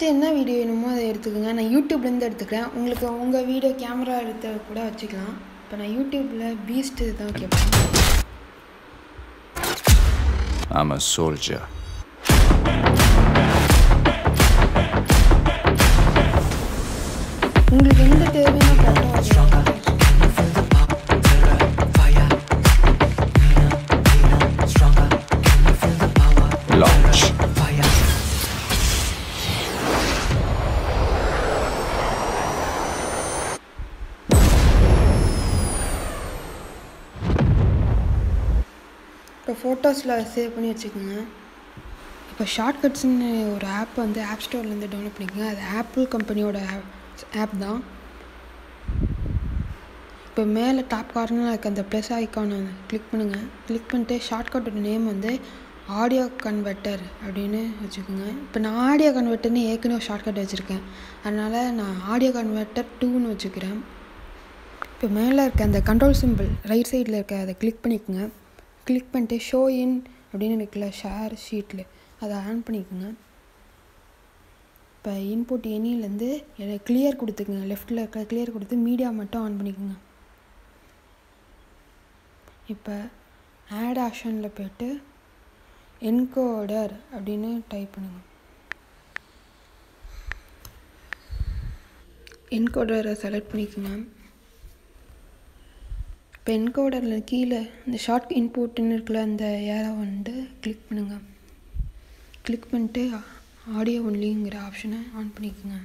First என்ன video வேணுமோ அதை எடுத்துக்கோங்க நான் யூடியூப்லேருந்து எடுத்துக்கிறேன் உங்களுக்கு உங்கள் வீடியோ கேமரா எடுத்து கூட வச்சுக்கலாம் இப்போ நான் யூடியூப்பில் பீஸ்ட்டு தான் கேட்பேன் I'm a soldier. உங்களுக்கு எந்த தேவையான ஃபோட்டோ Launch. இப்போ ஃபோட்டோஸில் சேவ் பண்ணி வச்சுக்கோங்க இப்போ ஷார்ட்கட்ஸ்னு ஒரு ஆப் வந்து ஆப் ஸ்டோர்லேருந்து டவுன்லோட் பண்ணிக்கோங்க அது ஆப்பிள் கம்பெனியோட ஆப் தான் இப்போ மேலே டாப் கார்னரில் இருக்க அந்த ப்ளஸ் ஐக்கானை கிளிக் பண்ணுங்கள் கிளிக் பண்ணிட்டு ஷார்ட்கட்டோட நேம் வந்து ஆடியோ கன்வெர்ட்டர் அப்படின்னு வச்சுக்கோங்க இப்போ நான் ஆடியோ கன்வெர்ட்டர்னு ஏற்கனவே ஷார்ட்கட் வச்சுருக்கேன் அதனால் நான் ஆடியோ கன்வெர்ட்டர் டூன்னு வச்சுக்கிறேன் இப்போ மேலே இருக்க அந்த கண்ட்ரோல் சிம்பிள் ரைட் சைடில் இருக்க அதை கிளிக் பண்ணிக்கோங்க கிளிக் பண்ணிட்டு ஷோ இன் அப்படின்னு இருக்குல்ல ஷேர் ஷீட்டில் அதை ஆன் பண்ணிக்கோங்க இப்போ இன்புட் எனிலேருந்து கிளியர் கொடுத்துக்குங்க லெஃப்ட்டில் இருக்க கிளியர் கொடுத்து மீடியா மட்டும் ஆன் பண்ணிக்கோங்க இப்போ ஆட் ஆப்ஷனில் போய்ட்டு என்கோடர் அப்படின்னு டைப் பண்ணுங்க என்கோடரை செலக்ட் பண்ணிக்கோங்க இப்போ என்கோடரில் கீழே இந்த ஷார்ட் இன்புட்னு இருக்குல்ல அந்த ஏரை வந்து கிளிக் பண்ணுங்கள் கிளிக் பண்ணிட்டு ஆடியோ ஒன்லிங்கிற ஆப்ஷனை ஆன் பண்ணிக்கோங்க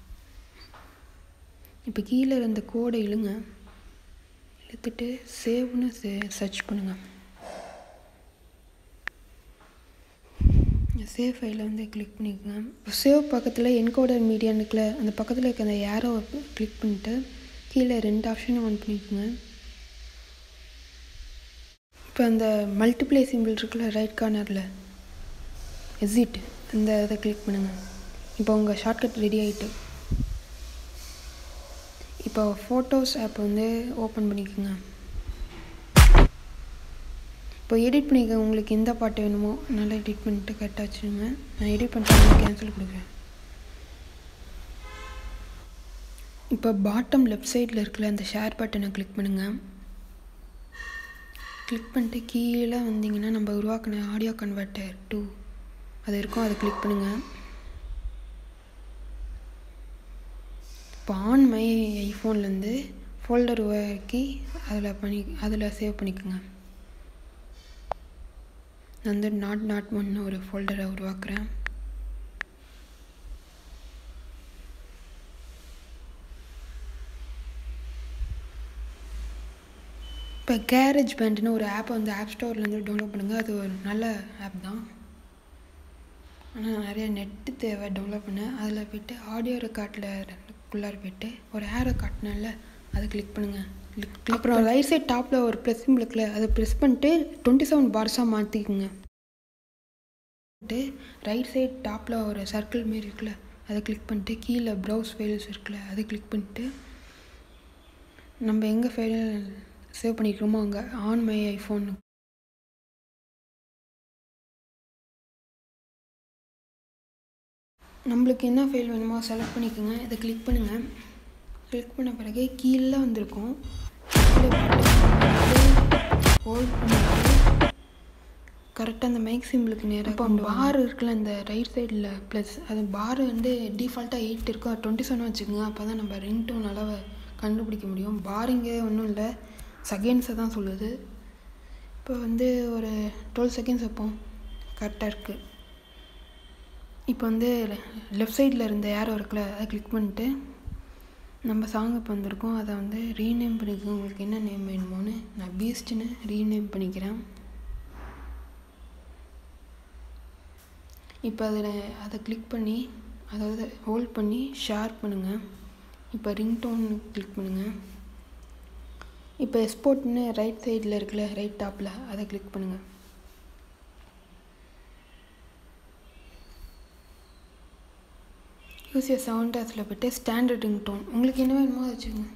இப்போ கீழே இருந்த கோடை இழுங்க இழுத்துட்டு சேவ்னு சே சர்ச் பண்ணுங்கள் சேவ் ஃபைலில் வந்து கிளிக் பண்ணிக்கோங்க சேவ் பக்கத்தில் என்கோடர் மீடியானுக்குள்ள அந்த பக்கத்தில் இருக்க அந்த ஏரோ கிளிக் பண்ணிட்டு கீழே ரெண்டு ஆப்ஷனும் ஆன் பண்ணிக்கோங்க இப்போ அந்த மல்டிப்ளை சிம்பிள் இருக்குல்ல ரைட் கார்னரில் எக்ஸிட் அந்த இதை கிளிக் பண்ணுங்கள் இப்போ உங்கள் ஷார்ட்கட் ரெடி ஆகிட்டு இப்போ ஃபோட்டோஸ் ஆப் வந்து ஓப்பன் பண்ணிக்கோங்க இப்போ எடிட் பண்ணிக்கோங்க உங்களுக்கு எந்த பாட்டு வேணுமோ நல்லா எடிட் பண்ணிட்டு கரெக்டாக வச்சுருங்க நான் எடிட் பண்ணிட்டு கேன்சல் கொடுக்குறேன் இப்போ பாட்டம் லெஃப்ட் சைடில் இருக்கிற அந்த ஷேர் பட்டனை கிளிக் பண்ணுங்கள் கிளிக் பண்ணிட்டு கீழே வந்தீங்கன்னா நம்ம உருவாக்கின ஆடியோ கன்வெர்ட்டர் டூ அது இருக்கும் அதை கிளிக் பண்ணுங்கள் இப்போ ஆன் மை ஐஃபோன்லேருந்து ஃபோல்டர் உருவாக்கி அதில் பண்ணி அதில் சேவ் பண்ணிக்கோங்க நான் வந்து நாட் நாட் ஒன்னு ஒரு ஃபோல்டரை உருவாக்குறேன் இப்போ கேரேஜ் பேண்ட்னு ஒரு ஆப்பை வந்து ஆப் ஸ்டோர்லேருந்து டவுன்லோட் பண்ணுங்கள் அது ஒரு நல்ல ஆப் தான் ஆனால் நிறைய நெட்டு தேவை டவுன்லோட் பண்ண அதில் போய்ட்டு ஆடியோ ரெக்கார்டில் குள்ளார போய்ட்டு ஒரு ஏர் காட்டினால அதை கிளிக் பண்ணுங்கள் கிளிக் அப்புறம் ரைட் சைட் டாப்பில் ஒரு ப்ரெஸ் சிம்பிள் இருக்குல்ல அதை ப்ரெஸ் பண்ணிட்டு டுவெண்ட்டி செவன் பார்ஸாக மாற்றிக்குங்க ரைட் சைட் டாப்பில் ஒரு சர்க்கிள் மாரி இருக்குல்ல அதை கிளிக் பண்ணிட்டு கீழே ப்ரௌஸ் ஃபைல்ஸ் இருக்குல்ல அதை கிளிக் பண்ணிட்டு நம்ம எங்கே ஃபைல் சேவ் பண்ணிக்கிறோமோ அங்கே ஆன் மை ஐஃபோன் நம்மளுக்கு என்ன ஃபைல் வேணுமோ செலக்ட் பண்ணிக்கோங்க இதை கிளிக் பண்ணுங்கள் கிளிக் பண்ண பிறகு கீழே வந்திருக்கும் ஹோல்ட் பண்ணிட்டு கரெக்டாக அந்த மைக் சிம்பிளுக்கு நேராக இப்போ பார் இருக்குல்ல அந்த ரைட் சைடில் ப்ளஸ் அது பார் வந்து டிஃபால்ட்டாக எயிட் இருக்கும் டுவெண்ட்டி செவன் வச்சுக்கோங்க அப்போ தான் நம்ம ரிங் டோன் அளவை கண்டுபிடிக்க முடியும் பாரிங்கே ஒன்றும் இல்லை செகண்ட்ஸை தான் சொல்லுது இப்போ வந்து ஒரு டுவெல் செகண்ட்ஸ் வைப்போம் கரெக்டாக இருக்குது இப்போ வந்து லெஃப்ட் சைடில் இருந்த ஏரோ இருக்குல்ல அதை கிளிக் பண்ணிட்டு நம்ம சாங் இப்போ வந்திருக்கோம் அதை வந்து ரீநேம் பண்ணிக்கோங்க உங்களுக்கு என்ன நேம் வேணுமோன்னு நான் பீஸ்ட்னு ரீநேம் பண்ணிக்கிறேன் இப்போ அதில் அதை கிளிக் பண்ணி அதாவது ஹோல்ட் பண்ணி ஷேர் பண்ணுங்கள் இப்போ ரிங்டோன் கிளிக் பண்ணுங்கள் இப்போ எக்ஸ்போர்ட்னு ரைட் சைடில் இருக்குல்ல ரைட் டாப்பில் அதை கிளிக் பண்ணுங்கள் யூஸ் ஏ சவுண்ட் அதில் போய்ட்டு ஸ்டாண்டர்ட் ரிங் டோன் உங்களுக்கு என்ன வேணுமோ அதை வச்சுக்கோங்க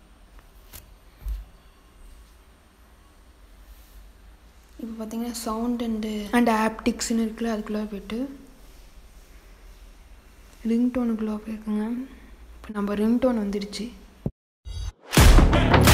இப்போ பார்த்தீங்கன்னா சவுண்ட் அண்டு அண்ட் ஆப்டிக்ஸ்னு இருக்குல்ல அதுக்குள்ளே போய்ட்டு ரிங்டோனுக்குள்ளே போயிருக்குங்க இப்போ நம்ம ரிங்டோன் வந்துடுச்சு